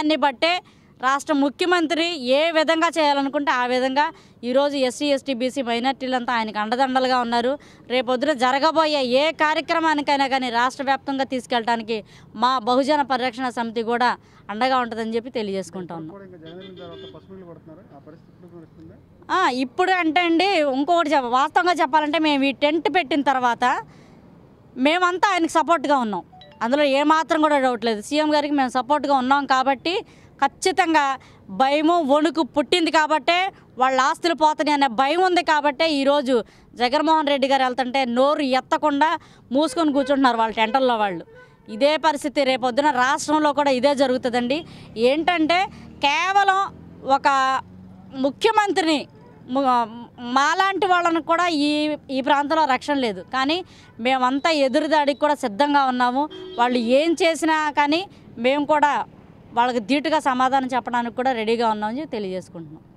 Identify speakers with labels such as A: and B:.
A: నిర్ణయాన్ని బట్టే రాష్ట్ర ముఖ్యమంత్రి ఏ విధంగా చేయాలనుకుంటే ఆ విధంగా ఈరోజు ఎస్సీ ఎస్టీ బీసీ మైనార్టీలంతా ఆయనకు అండదండలుగా ఉన్నారు రేపొద్దున జరగబోయే ఏ కార్యక్రమానికైనా కానీ రాష్ట్ర వ్యాప్తంగా తీసుకెళ్ళడానికి మా బహుజన పరిరక్షణ సమితి కూడా అండగా ఉంటుందని చెప్పి తెలియజేసుకుంటా ఉన్నాం
B: కూడా ఇంకా జగన్ వెళ్ళిన తర్వాత పసుపులు కొడుతున్నారు ఆ పరిస్థితి ఇప్పుడు వస్తుందా
A: ఆ, ఇప్పుడు అంటే అండి ఇంకొకటి చెప్ప వాస్తవంగా చెప్పాలంటే మేము ఈ టెంట్ పెట్టిన తర్వాత మేమంతా ఆయనకు సపోర్ట్గా ఉన్నాం అందులో ఏమాత్రం కూడా డౌట్ లేదు సీఎం గారికి మేము సపోర్ట్గా ఉన్నాం కాబట్టి ఖచ్చితంగా భయము వణుకు పుట్టింది కాబట్టే వాళ్ళ ఆస్తులు పోతున్నాయి అనే భయం ఉంది కాబట్టే ఈరోజు జగన్మోహన్ రెడ్డి గారు వెళ్తుంటే నోరు ఎత్తకుండా మూసుకొని కూర్చుంటున్నారు వాళ్ళ టెంటల్లో వాళ్ళు ఇదే పరిస్థితి రేపొద్దున రాష్ట్రంలో కూడా ఇదే జరుగుతుందండి ఏంటంటే కేవలం ఒక ముఖ్యమంత్రిని ము- మాలాంటి వాళ్ళని కూడా ఈ ఈ ప్రాంతంలో రక్షణ లేదు కానీ మేమంతా ఎదురుదాడికి కూడా సిద్ధంగా ఉన్నాము వాళ్ళు ఏం చేసినా కానీ మేము కూడా వాళ్ళకి ధీటుగా సమాధానం చెప్పడానికి కూడా రెడీగా ఉన్నామని తెలియజేసుకుంటున్నాం